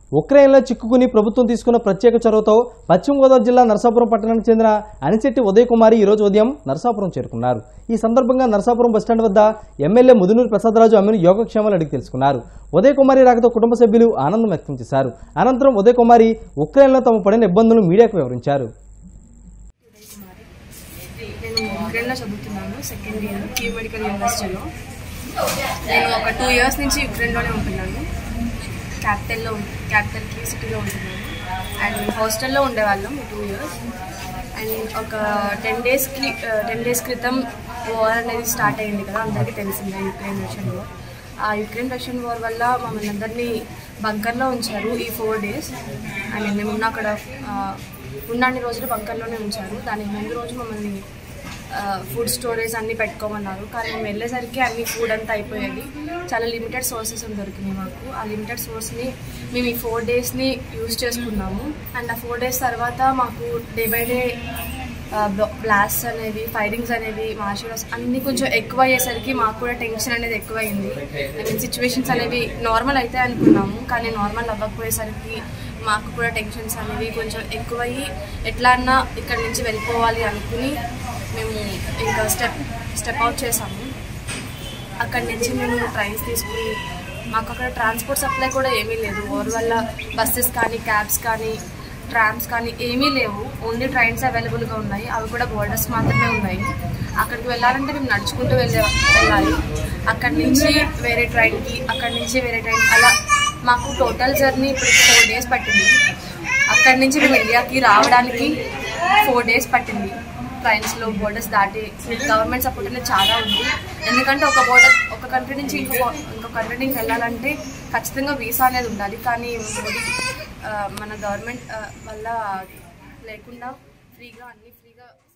ఉక్రెయిన్లో చిక్కుకుని ప్రభుత్వం తీసుకున్న ప్రత్యేక చొరవతో పశ్చిమ గోదావరి జిల్లా నరసాపురం పట్టణానికి చెందిన అనిశెట్టి ఉదయ్ కుమారి ఈ రోజు ఉదయం నరసాపురం చేరుకున్నారు ఈ సందర్భంగా నరసాపురం బస్టాండ్ వద్ద ఎమ్మెల్యే ముదునూరు ప్రసాదరాజు ఆమెను యోగక్షేమాలు అడిగి తెలుసుకున్నారు ఉదయ్ కుమారి రాకతో కుటుంబ సభ్యులు ఆనందం వ్యక్తం చేశారు అనంతరం ఉదయ్ కుమారి ఉక్రెయిన్లో తమ పడిన ఇబ్బందులను మీడియాకు వివరించారు నేను యుక్రెయిన్లో చదువుతున్నాను సెకండ్ ఇయర్ క్యూ మెడికల్ యూనివర్సిటీలో నేను ఒక టూ ఇయర్స్ నుంచి యుక్రెయిన్లోనే ఉంటున్నాను క్యాపిటల్లో క్యాపిటల్ కీ సిటీలో ఉంటున్నాను అండ్ హాస్టల్లో ఉండేవాళ్ళం టూ ఇయర్స్ అండ్ ఒక టెన్ డేస్కి టెన్ డేస్ క్రితం వార్ అనేది స్టార్ట్ అయింది కదా అందరికీ తెలిసిందే యుక్రెయిన్ రష్యన్ వార్ ఆ యుక్రెయిన్ రష్యన్ వార్ వల్ల మమ్మల్ని అందరినీ బంకర్లో ఉంచారు ఈ ఫోర్ డేస్ అండ్ మేము ఉన్న అక్కడ ఆ, ఉన్నన్ని రోజులు బంకర్లోనే ఉంచారు దానికి ముందు రోజు మమ్మల్ని ఫుడ్ స్టోరేజ్ అన్నీ పెట్టుకోమన్నారు కానీ మేము వెళ్ళేసరికి అన్ని ఫుడ్ అంతా అయిపోయేది చాలా లిమిటెడ్ సోర్సెస్ దొరికినాయి మాకు ఆ లిమిటెడ్ సోర్స్ని మేము ఈ ఫోర్ డేస్ని యూజ్ చేసుకున్నాము అండ్ ఆ ఫోర్ డేస్ తర్వాత మాకు డే బై డే బ్లాస్ట్ అనేవి ఫైరింగ్స్ అనేవి మార్షల్స్ అన్నీ కొంచెం ఎక్కువ అయ్యేసరికి మాకు కూడా టెన్షన్ అనేది ఎక్కువైంది ఐ మీన్ సిచ్యువేషన్స్ అనేవి నార్మల్ అయితే అనుకున్నాము కానీ నార్మల్ అవ్వకపోయేసరికి మాకు కూడా టెన్షన్స్ అనేవి కొంచెం ఎక్కువయ్యి ఎట్లా అన్నా ఇక్కడి నుంచి వెళ్ళిపోవాలి అనుకుని మేము ఇంకా స్టెప్ స్టెప్ అవుట్ చేసాము అక్కడి నుంచి మేము ట్రైన్స్ తీసుకుని మాకు అక్కడ ట్రాన్స్పోర్ట్ సప్లై కూడా ఏమీ లేదు ఓర్ వల్ల బస్సెస్ కానీ క్యాబ్స్ కానీ ట్రామ్స్ కానీ ఏమీ లేవు ఓన్లీ ట్రైన్స్ అవైలబుల్గా ఉన్నాయి అవి కూడా బోర్డర్స్ మాత్రమే ఉన్నాయి అక్కడికి వెళ్ళాలంటే మేము నడుచుకుంటూ వెళ్ళే వెళ్ళాలి అక్కడి నుంచి వేరే ట్రైన్కి అక్కడి నుంచి వేరే ట్రైన్ అలా మాకు టోటల్ జర్నీ ఇప్పుడు ఫోర్ డేస్ పట్టింది అక్కడి నుంచి మేము ఇండియాకి రావడానికి ఫోర్ డేస్ పట్టింది ట్రైన్స్లో బోర్డర్స్ దాటి గవర్నమెంట్ సపోర్ట్ అనేది చాలా ఉంది ఎందుకంటే ఒక బోర్డర్ ఒక కంట్రీ నుంచి ఇంకో ఇంకో కంట్రీకి వెళ్ళాలంటే ఖచ్చితంగా వీసా అనేది ఉండాలి కానీ మోడీ ఆ, మన గవర్నమెంట్ ఆ, వల్ల లేకుండా ఫ్రీగా అన్ని ఫ్రీగా